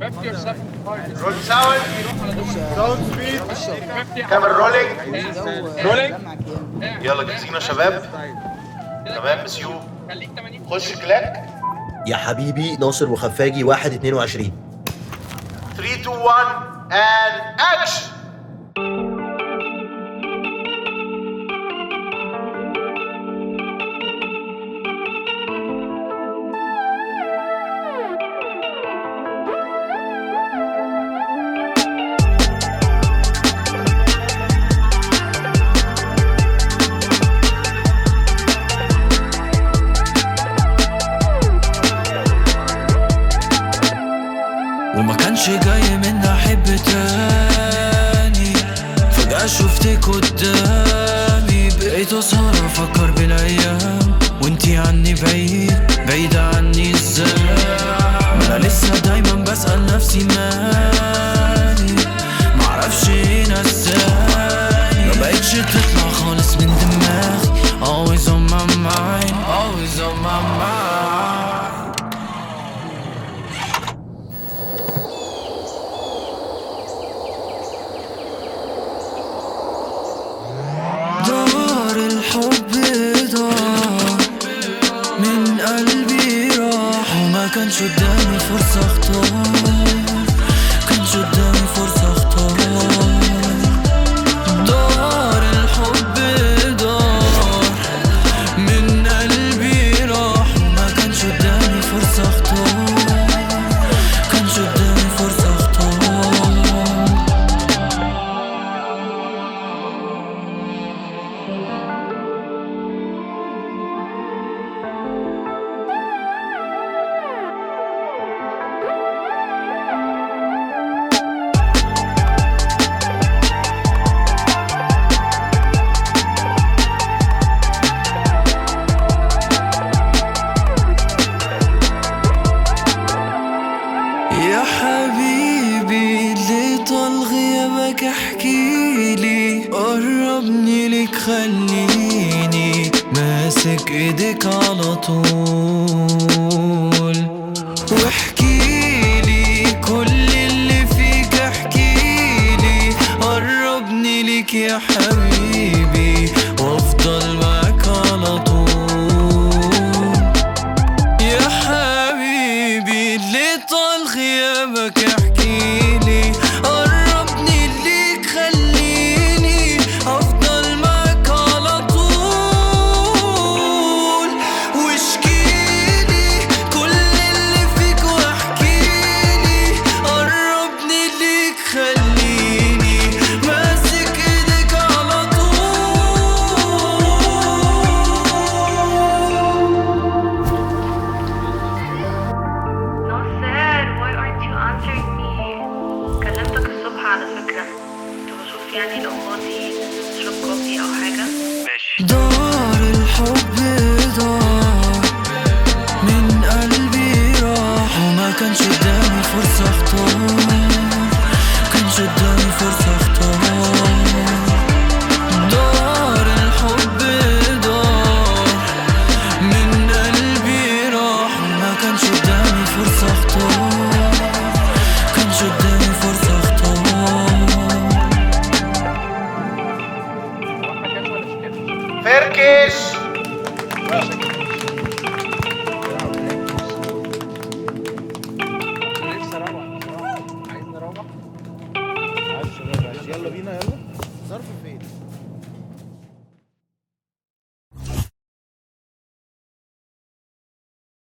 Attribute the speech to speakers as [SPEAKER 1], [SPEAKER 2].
[SPEAKER 1] رول ساوند ساوند سبيد كاميرا رولينج رولينج يلا جاهزين يا شباب تمام مسيو خش كلاك
[SPEAKER 2] يا حبيبي ناصر وخفاجي 1 22
[SPEAKER 1] 3 2 1 and action
[SPEAKER 3] وما كانش جاي من احب تاني فجأة شفتك قدامي بقيت اسهر افكر بالايام وانتي عني بعيد بعيدة عني ازاي ما انا لسه دايما بسأل نفسي مالي معرفش ايه نساني ما بقتش تطلع خالص من دماغي always on my mind always on my mind دار الحب دار من قلبي راح وما كانش قدامي فرصة اختار كانش قدامي فرصة اختار دار الحب دار من قلبي راح وما كانش قدامي فرصة اختار كانش قدامي فرصة اختار يا حبيبي اللي طال غيابك احكيلي قربني لك خليني ماسك ايدك على طول واحكيلي كل اللي فيك احكيلي قربني لك يا حبيبي وافضل معاك على طول يا حبيبي اللي طال غيابك احكيلي قربني ليك خليني افضل معاك على طول واشكيلي كل اللي فيك واحكيلي قربني ليك خليني ماسك ايدك على طول
[SPEAKER 4] ناصر why aren't you answering me كلمتك الصبح على فكرة كنت بشوف يعني لو فاضي تشرب كوفي أو حاجة
[SPEAKER 3] دار الحب دار من قلبي راح وما كانش قدامي فرصة اختار كانش قدامي فرصة اختار دار الحب دار من قلبي راح وما كانش قدامي فرصة اختار كانش قدامي فرصة اختار
[SPEAKER 1] فركش
[SPEAKER 5] يلا بينا يلا ظرف فين